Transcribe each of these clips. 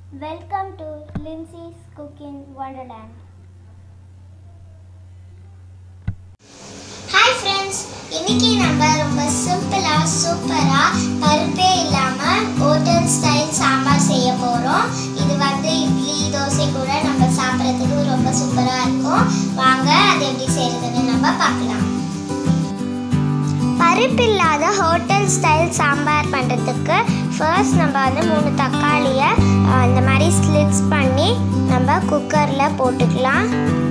Welcome to Lindsay's Cooking Wonderland. Hi friends இன்னைக்கு நம்ம ரொம்ப சிம்பிளாக சூப்பராக பருப்பே இல்லாமல் ஹோட்டல் ஸ்டைல் சாம்பார் செய்ய போகிறோம் இது வந்து இட்லி தோசை கூட நம்ம சாப்பிட்றதுக்கு ரொம்ப சூப்பராக இருக்கும் வாங்க அது எப்படி செய்கிறதுன்னு நம்ம பார்க்கலாம் பருப்பு இல்லாத ஹோட்டல் ஸ்டைல் சாம்பார் பண்ணுறதுக்கு ஃபர்ஸ்ட் நம்ம வந்து மூணு தக்காளியை அஹ், இந்த மாதிரி ஸ்லிட்ஸ் பண்ணி நம்ம குக்கரில் போட்டுக்கலாம்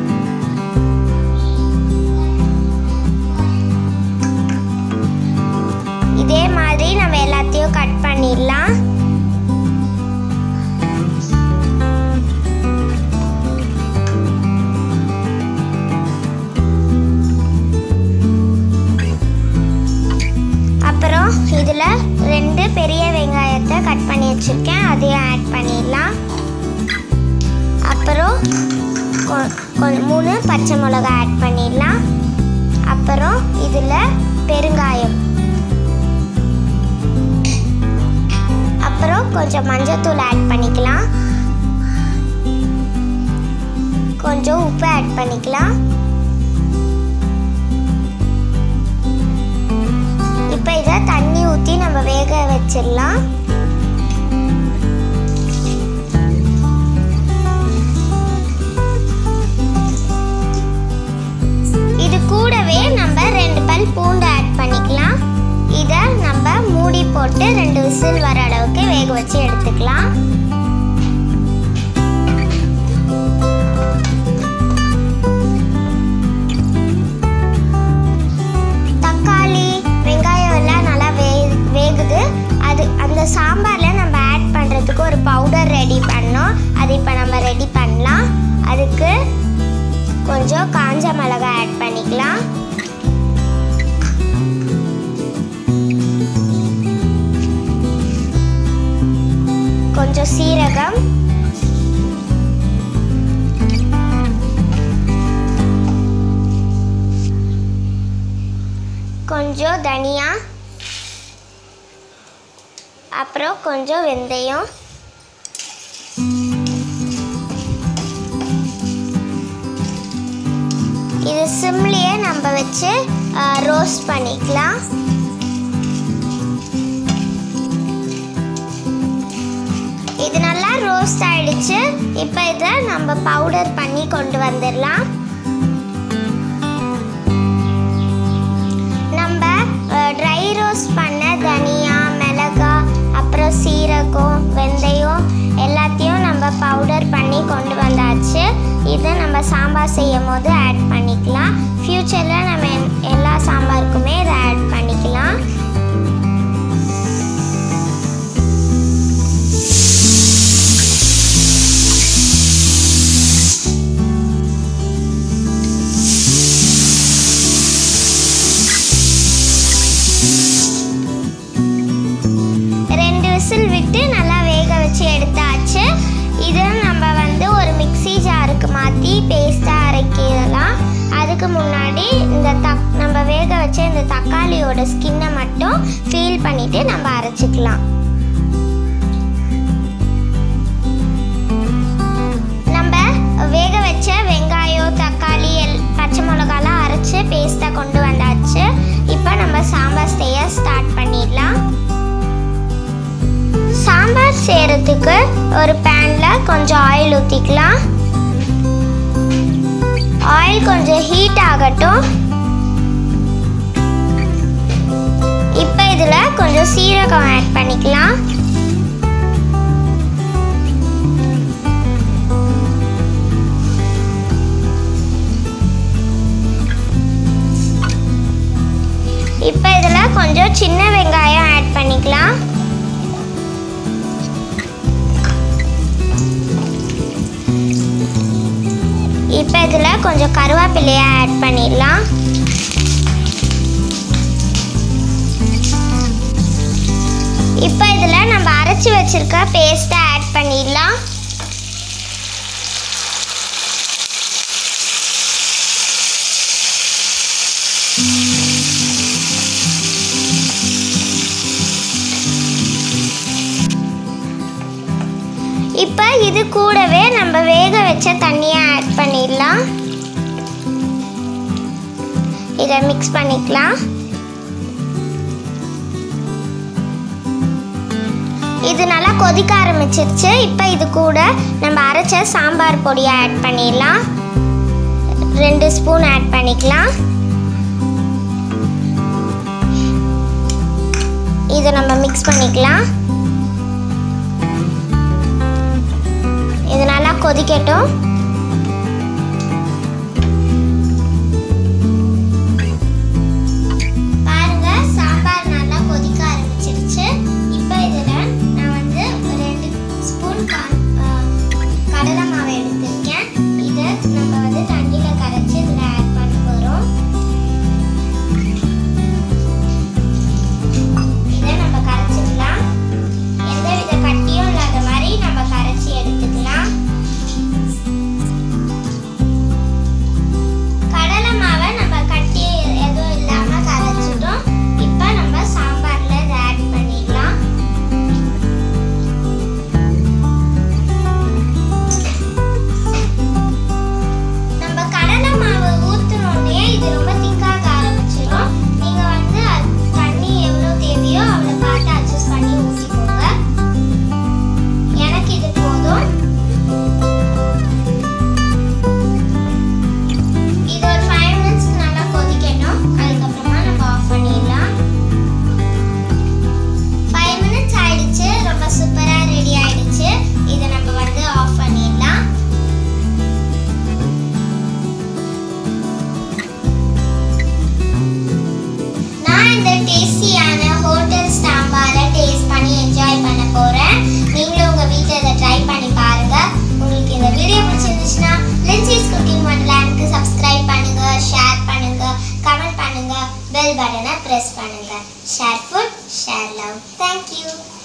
இதே மாதிரி நம்ம எல்லாத்தையும் கட் பண்ணிடலாம் அப்புறம் இதில் ரெண்டு பெரிய வெங்காயத்தை கட் பண்ணி வச்சுருக்கேன் அதையும் ஆட் பண்ணிடலாம் அப்புறம் கொ- கொ- மூணு பச்சை மிளகா ஆட் பண்ணிடலாம் அப்புறம் இதில் பெருங்காயம் அப்புறம் கொஞ்சம் மஞ்சத்தூள் ஆட் பண்ணிக்கலாம் கொஞ்சம் உப்பு ஆட் பண்ணிக்கலாம் இப்போ இதை தண்ணி ஊற்றி நம்ம வேக வச்சிடலாம் இது கூடவே நம்ம ரெண்டு பல் பூண்டு ஆட் பண்ணிக்கலாம் இதை நம்ம மூடி போட்டு ரெண்டு விசில் வர அளவுக்கு வேக வச்சு எடுத்துக்கலாம் தக்காளி வெங்காயம் எல்லாம் நல்லா வே வேகுது அது அந்த சாம்பாரில் நம்ம ஆட் பண்ணுறதுக்கு ஒரு பவுடர் ரெடி பண்ணோம் அது இப்போ நம்ம ரெடி பண்ணலாம் அதுக்கு கொஞ்சம் காஞ்ச மிளகாய் ஆட் பண்ணிக்கலாம் கொஞ்சம் சீரகம் கொஞ்சம் தனியா அப்புறம் கொஞ்சம் வெந்தயம் இது சிம்லியே நம்ம வச்சு ரோஸ்ட் பண்ணிக்கலாம் இது நல்லா ரோஸ்ட் ஆயிடுச்சு இப்போ இதை நம்ம பவுடர் பண்ணி கொண்டு வந்துடலாம் நம்ம ட்ரை ரோஸ்ட் பண்ண தனியா மிளகா அப்புறம் சீரகம் வெந்தயம் எல்லாத்தையும் நம்ம பவுடர் பண்ணி கொண்டு வந்தாச்சு இதை நம்ம சாம்பார் செய்யும் போது ஆட் பண்ணிக்கலாம் ஃப்யூச்சரில் நம்ம எல்- எல்லா சாம்பாருக்குமே இதை ஆட் பண்ணிக்கலாம் ரெண்டு விசில் விட்டு நல்லா வேக வச்சு எடுத்தாச்சு இதை நம்ம வந்து ஒரு மிக்ஸி ஜாருக்கு மாற்றி பேஸ்ட்டாக அரைக்கலாம் அதுக்கு முன்னாடி இந்த தக் நம்ம வேக வச்ச இந்த தக்காளியோட ஸ்கின்னை மட்டும் ஃபீல் பண்ணிவிட்டு நம்ம அரைச்சிக்கலாம் நம்ம வேக வச்ச வெங்காயம் தக்காளி எல் பச்சை மிளகாலாம் அரைச்சு பேஸ்ட்டாக கொண்டு வந்தாச்சு இப்போ நம்ம சாம்பார் செய்ய ஸ்டார்ட் பண்ணிடலாம் சாம்பார் செய்கிறதுக்கு ஒரு பேனில் கொஞ்சம் ஆயில் ஊற்றிக்கலாம் ஆயில் கொஞ்சம் ஹீட் ஆகட்டும் இப்போ இதில் கொஞ்சம் சீரகம் ஆட் பண்ணிக்கலாம் இப்போ இதில் கொஞ்சம் சின்ன வெங்காயம் ஆட் பண்ணிக்கலாம் இப்போ இதில் கொஞ்சம் கருவேப்பிலையை ஆட் பண்ணிடலாம் இப்போ இதில் நம்ம அரைச்சி வச்சிருக்க பேஸ்ட்டை ஆட் பண்ணிடலாம் இப்போ இது கூடவே நம்ம வேக வச்ச தண்ணியை ஆட் பண்ணிடலாம் இதை மிக்ஸ் பண்ணிக்கலாம் இது நல்லா கொதிக்க ஆரம்பிச்சிருச்சு இப்போ இது கூட நம்ம அரைச்ச சாம்பார் பொடியை ஆட் பண்ணிடலாம் ரெண்டு ஸ்பூன் ஆட் பண்ணிக்கலாம் இதை நம்ம மிக்ஸ் பண்ணிக்கலாம் இது நல்லா கொதிக்கட்டும் பாருங்க சாம்பார் நல்லா கொதிக்க ஆரம்பிச்சிருச்சு இப்போ இதில் நான் வந்து ஒரு ரெண்டு ஸ்பூன் கடலை மாவு எடுத்திருக்கேன் இதை நம்ம வந்து தண்ணியில் கரைச்சி இதில் ஆட் பண்ண போகிறோம் இதை நம்ம கரைச்சிக்கலாம் எந்த வித கட்டியும் இல்லாத மாதிரி நம்ம கரைச்சி எடுத்துக்கலாம் கடலை மாவை நம்ம கட்டி எதுவும் இல்லாம கரைச்சிட்டோம் இப்போ நம்ம சாம்பார்ல இதை ஆட் பண்ணிடலாம் நம்ம கடலை மாவு ஊற்றினோடனே இது ரொம்ப திக்காக ஆரம்பிச்சிடும் நீங்க வந்து அது தண்ணி எவ்வளோ தேவையோ அவ்வளோ பார்த்து அட்ஜஸ்ட் பண்ணி ஊற்றிக்கோங்க எனக்கு இது போதும் இது ஒரு ஃபைவ் மினிட்ஸ் நல்லா கொதிக்கணும் அதுக்கப்புறமா நம்ம ஆஃப் பண்ணிடலாம் ஃபைவ் மினிட்ஸ் ஆயிடுச்சு ரொம்ப சூப்பராக ரெடி ஆயிடுச்சு இதை நம்ம வந்து ஆஃப் பண்ணிடலாம் நான் இந்த டேஸ்டியான ஹோட்டல் சாம்பாரை டேஸ்ட் பண்ணி என்ஜாய் பண்ண போகிறேன் நீங்களும் உங்கள் வீட்டில் இதை ட்ரை பண்ணி பாருங்க உங்களுக்கு இந்த வீடியோ பிடிச்சிருந்துச்சுன்னா லின்சிஸ் குக்கிங் ஒன்லேண்ட்க்கு சப்ஸ்கிரைப் பண்ணுங்க ஷேர் பண்ணுங்க கமெண்ட் பண்ணுங்க பெல் பட்டனை ப்ரெஸ் பண்ணுங்க share food share love thank you